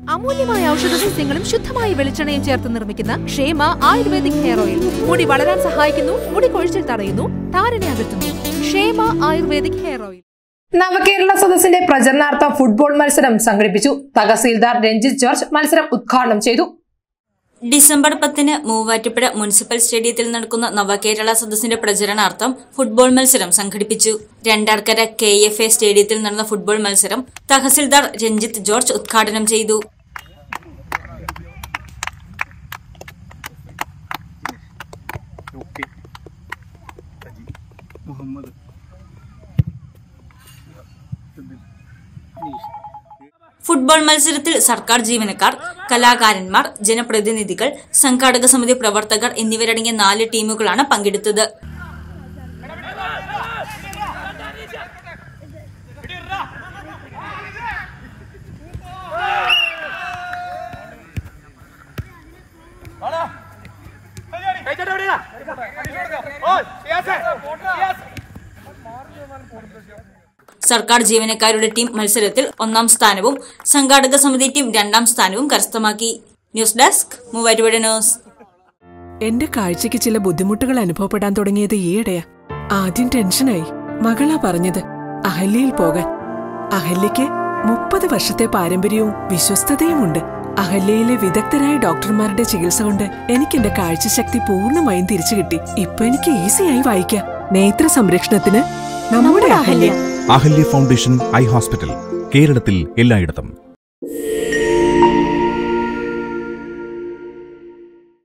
അമൂല്യമായ ഔഷധ സസ്യങ്ങളും ശുദ്ധമായ വെളിച്ചെണ്ണയും ചേർത്ത് നിർമ്മിക്കുന്ന ക്ഷേമ ആയുർവേദിക് ഹെയർ ഓയിൽ മുടി വളരാൻ സഹായിക്കുന്നു മുടി കൊഴിച്ചിൽ തടയുന്നു താരനെ അകറ്റുന്നു ക്ഷേമ ആയുർവേദിക് ഹെയർ ഓയിൽ നവകേരള സദസ്സിന്റെ പ്രചരണാർത്ഥം ഫുട്ബോൾ മത്സരം സംഘടിപ്പിച്ചു തഹസീൽദാർ രഞ്ജിത്ത് ജോർജ് മത്സരം ഉദ്ഘാടനം ചെയ്തു ഡിസംബർ പത്തിന് മൂവാറ്റുപുഴ മുനിസിപ്പൽ സ്റ്റേഡിയത്തിൽ നടക്കുന്ന നവകേരള സദസ്സിന്റെ പ്രചരണാർത്ഥം ഫുട്ബോൾ മത്സരം സംഘടിപ്പിച്ചു രണ്ടാർക്കര കെ എഫ് എ സ്റ്റേഡിയത്തിൽ നടന്ന ഫുട്ബോൾ മത്സരം തഹസിൽദാർ രഞ്ജിത്ത് ജോർജ് ഉദ്ഘാടനം ചെയ്തു മുഹമ്മദ് ഫുട്ബോൾ മത്സരത്തിൽ സർക്കാർ ജീവനക്കാർ കലാകാരന്മാർ ജനപ്രതിനിധികൾ സംഘാടക സമിതി പ്രവർത്തകർ എന്നിവരടങ്ങിയ നാല് ടീമുകളാണ് പങ്കെടുത്തത് സർക്കാർ ജീവനക്കാരുടെ ടീം മത്സരത്തിൽ ഒന്നാം സ്ഥാനവും സംഘാടക സമിതി ടീം രണ്ടാം സ്ഥാനവും കരസ്ഥമാക്കി ന്യൂസ് ഡെസ്ക് മൂവാറ്റുപുഴ ന്യൂസ് എന്റെ കാഴ്ചയ്ക്ക് ചില ബുദ്ധിമുട്ടുകൾ അനുഭവപ്പെടാൻ തുടങ്ങിയത് ഈയിടെയാ ആദ്യം ടെൻഷനായി മകളാ പറഞ്ഞത് അഹല്യയിൽ പോകാൻ അഹല്യയ്ക്ക് മുപ്പത് വർഷത്തെ പാരമ്പര്യവും വിശ്വസ്തതയുമുണ്ട് അഹല്യയിലെ വിദഗ്ധരായ ഡോക്ടർമാരുടെ ചികിത്സ കൊണ്ട് എനിക്ക് എന്റെ കാഴ്ചശക്തി പൂർണ്ണമായും തിരിച്ചു കിട്ടി ഇപ്പൊ എനിക്ക് ഈസിയായി വായിക്കാം നേത്ര സംരക്ഷണത്തിന് നമ്മുടെ Ahalya Ahalya foundation eye hospital കേരളത്തിൽ എല്ലായിടത്തും